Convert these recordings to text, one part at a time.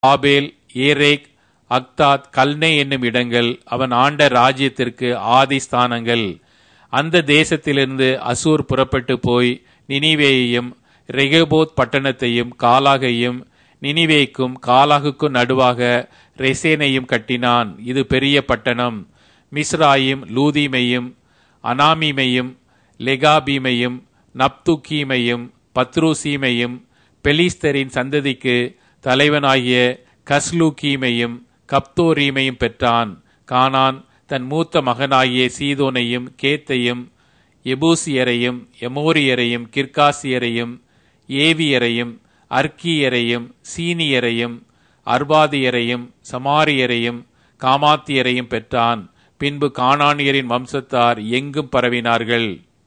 ஆபேல் ஏரேக் அக்தாத் கல்னே என்னும் இடங்கள் அவன் ஆண்ட ராஜ்யத்திற்கு ஆதி ஸ்தானங்கள் அந்த தேசத்திலிருந்து அசூர் புறப்பட்டு போய் நினிவேயையும் ரெகோபோத் பட்டணத்தையும் காலாகையும் நினிவேக்கும் காலாகுக்கும் நடுவாக ரெசேனையும் கட்டினான் இது பெரிய பட்டணம் மிஸ்ராயும் லூதீமையும் அனாமீமையும் லெகாபீமையும் நப்துக்கீமையும் பத்ருசீமையும் பெலிஸ்தரின் சந்ததிக்கு தலைவனாகிய கஸ்லூக்கீமையும் கப்தோரீமையும் பெற்றான் கானான் தன் மூத்த மகனாகிய சீதோனையும் கேத்தையும் எபூசியரையும் எமோரியரையும் கிர்காசியரையும் ஏவியரையும் அர்க்கியரையும் சீனியரையும் அர்பாதியரையும் சமாரியரையும் காமாத்தியரையும் பெற்றான் பின்பு கானானியரின் வம்சத்தார் எங்கும் பரவினார்கள்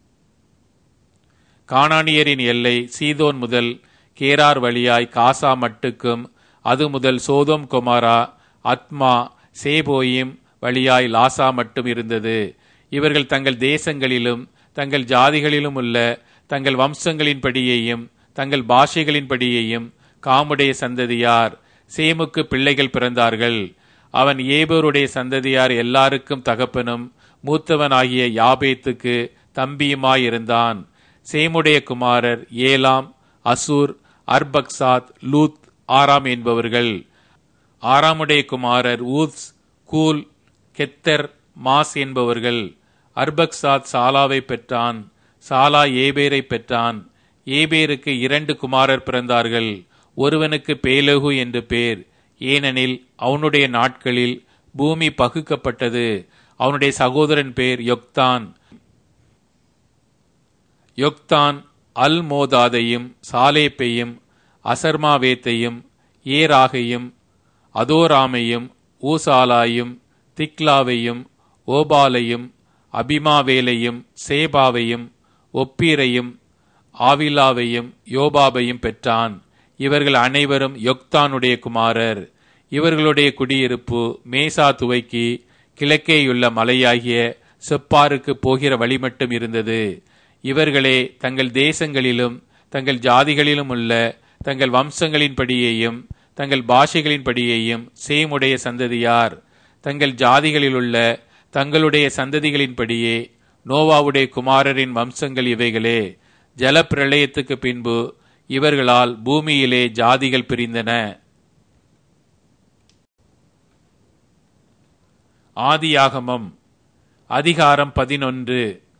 கானானியரின் எல்லை சீதோன் முதல் கேரார் வழியாய் காசா மட்டுக்கும் அது முதல் சோதோம் கொமாரா அத்மா சேபோயிம் வழியாய் லாசா மட்டும் இருந்தது இவர்கள் தங்கள் தேசங்களிலும் தங்கள் ஜாதிகளிலும் உள்ள தங்கள் வம்சங்களின்படியேயும் தங்கள் பாஷைகளின்படியேயும் காமுடைய சந்ததியார் சேமுக்கு பிள்ளைகள் பிறந்தார்கள் அவன் ஏபோருடைய சந்ததியார் எல்லாருக்கும் தகப்பனும் மூத்தவனாகிய யாபேத்துக்கு தம்பியுமாயிருந்தான் சேமுடைய குமாரர் ஏலாம் அசூர் அர்பக்சாத் லூத் ஆராம் என்பவர்கள் ஆறாமுடைய குமாரர் ஊத்ஸ் கூல் கெத்தர் மாஸ் என்பவர்கள் அர்பக்சாத் சாலாவை பெற்றான் சாலா ஏபேரை பெற்றான் ஏபேருக்கு இரண்டு குமாரர் பிறந்தார்கள் ஒருவனுக்கு பேலகு என்று பேர் ஏனெனில் அவனுடைய நாட்களில் பூமி பகுக்கப்பட்டது அவனுடைய சகோதரன் பேர் யொக்தான் யொக்தான் அல் மோதாதையும் சாலேப்பையும் அசர்மாவேத்தையும் ஏராகையும் அதோராமையும் ஊசாலாயும் திக்லாவையும் ஓபாலையும் அபிமாவேலையும் சேபாவையும் ஒப்பீரையும் ஆவிலாவையும் யோபாபையும் பெற்றான் இவர்கள் அனைவரும் யொக்தானுடைய குமாரர் இவர்களுடைய குடியிருப்பு மேசா துவைக்கி கிழக்கேயுள்ள மலையாகிய செப்பாருக்கு போகிற வழி மட்டும் இருந்தது இவர்களே தங்கள் தேசங்களிலும் தங்கள் ஜாதிகளிலும் உள்ள தங்கள் வம்சங்களின்படியேயும் தங்கள் பாஷைகளின்படியேயும் சேமுடைய சந்ததியார் தங்கள் ஜாதிகளிலுள்ள தங்களுடைய சந்ததிகளின்படியே நோவாவுடைய குமாரரின் வம்சங்கள் இவைகளே ஜல பிரளயத்துக்கு பின்பு இவர்களால் பூமியிலே ஜாதிகள் பிரிந்தன ஆதியாகமம் அதிகாரம் பதினொன்று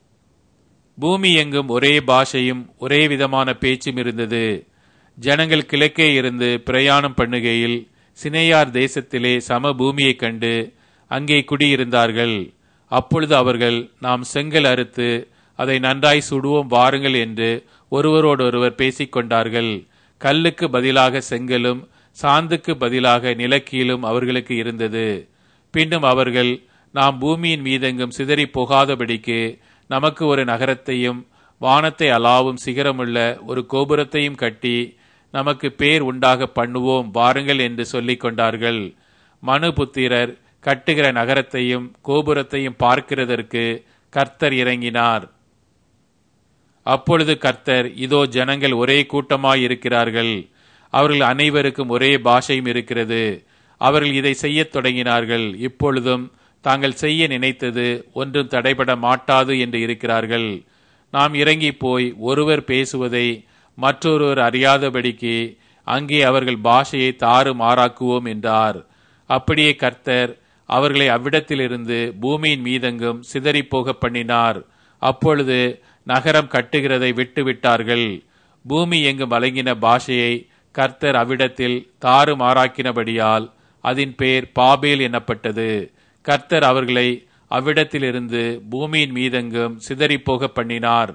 பூமி எங்கும் ஒரே பாஷையும் ஒரே விதமான பேச்சும் இருந்தது ஜனங்கள் கிழக்கே இருந்து பிரயாணம் பண்ணுகையில் சினையார் தேசத்திலே சம பூமியைக் கண்டு அங்கே குடியிருந்தார்கள் அப்பொழுது அவர்கள் நாம் செங்கல் அறுத்து அதை நன்றாய் சுடுவோம் வாருங்கள் என்று ஒருவரோடொருவர் பேசிக்கொண்டார்கள் கல்லுக்கு பதிலாக செங்கலும் சாந்துக்கு பதிலாக நிலக்கீலும் அவர்களுக்கு இருந்தது பின்னும் அவர்கள் நாம் பூமியின் மீதெங்கும் சிதறி போகாதபடிக்கு நமக்கு ஒரு நகரத்தையும் வானத்தை அலாவும் சிகரமுள்ள ஒரு கோபுரத்தையும் கட்டி நமக்கு பேர் உண்டாக பண்ணுவோம் வாருங்கள் என்று சொல்லிக் கொண்டார்கள் மனு புத்திரர் கட்டுகிற நகரத்தையும் கோபுரத்தையும் பார்க்கிறதற்கு கர்த்தர் இறங்கினார் அப்பொழுது கர்த்தர் இதோ ஜனங்கள் ஒரே கூட்டமாய் இருக்கிறார்கள் அவர்கள் அனைவருக்கும் ஒரே பாஷையும் இருக்கிறது அவர்கள் இதை செய்யத் தொடங்கினார்கள் இப்பொழுதும் தாங்கள் செய்ய நினைத்தது ஒன்றும் தடைபட மாட்டாது என்று இருக்கிறார்கள் நாம் இறங்கி போய் ஒருவர் பேசுவதை மற்றொருவர் அறியாதபடிக்கு அங்கே அவர்கள் பாஷையை தாறு மாறாக்குவோம் என்றார் அப்படியே கர்த்தர் அவர்களை அவ்விடத்திலிருந்து பூமியின் மீதெங்கும் சிதறிப்போக பண்ணினார் அப்பொழுது நகரம் கட்டுகிறதை விட்டுவிட்டார்கள் பூமி எங்கும் வழங்கின பாஷையை கர்த்தர் அவ்விடத்தில் தாறு மாறாக்கினபடியால் அதன் பெயர் பாபேல் எனப்பட்டது கர்த்தர் அவர்களை அவ்விடத்திலிருந்து பூமியின் மீதெங்கும் சிதறிப்போக பண்ணினார்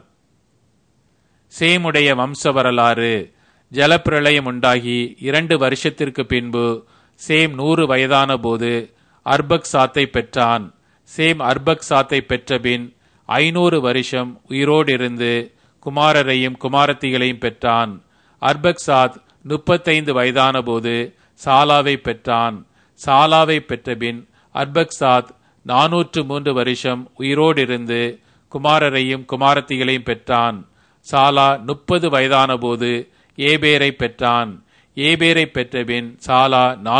சேமுடைய வம்ச வரலாறு ஜலப்பிரளயம் உண்டாகி இரண்டு வருஷத்திற்கு பின்பு சேம் நூறு வயதான போது அர்பக் சாத்தை பெற்றான் சேம் அர்பக் சாத்தை பெற்றபின் ஐநூறு வருஷம் உயிரோடு இருந்து குமாரரையும் குமாரத்திகளையும் பெற்றான் அர்பக் சாத் முப்பத்தைந்து வயதான போது சாலாவை பெற்றான் சாலாவை பெற்றபின் அர்பக் சாத் நாநூற்று மூன்று வருஷம் உயிரோடு இருந்து குமாரரையும் குமாரத்திகளையும் பெற்றான் சாலா முப்பது வயதான போது ஏபேரை பெற்றான் ஏபேரை பெற்றபின் சாலா